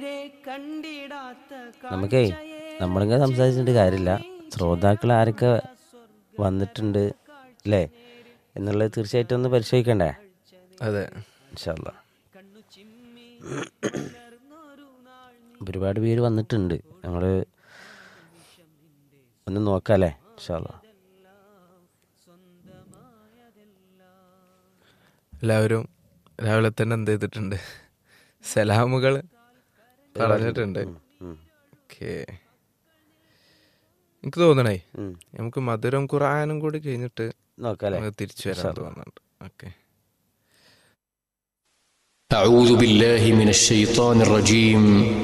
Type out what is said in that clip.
നമുക്കേ നമ്മളിങ്ങനെ സംസാരിച്ചിട്ട് കാര്യമില്ല ശ്രോതാക്കൾ ആരൊക്കെ വന്നിട്ടുണ്ട് അല്ലേ എന്നുള്ളത് തീർച്ചയായിട്ടും ഒന്ന് പരിശോധിക്കണ്ടേ അതെ ഇൻഷാല്ല ഒരുപാട് പേര് വന്നിട്ടുണ്ട് ഞങ്ങൾ ഒന്ന് നോക്കാം അല്ലേ ഇൻഷാല്ല എല്ലാവരും രാവിലെ തന്നെ എന്ത് ചെയ്തിട്ടുണ്ട് സലാമുകൾ പറഞ്ഞിട്ടുണ്ട് ഉം. ഓക്കേ എനിക്ക് തോന്നണേ ഉം. നമുക്ക് മധുരം ഖുറാനും കൂടി കഴിഞ്ഞിട്ട് നോക്കാം അല്ലേ നമുക്ക് തിരിച്ചു വരാൻ തോന്നുന്നുണ്ട് ഓക്കെ أعوذ بالله من الشيطان الرجيم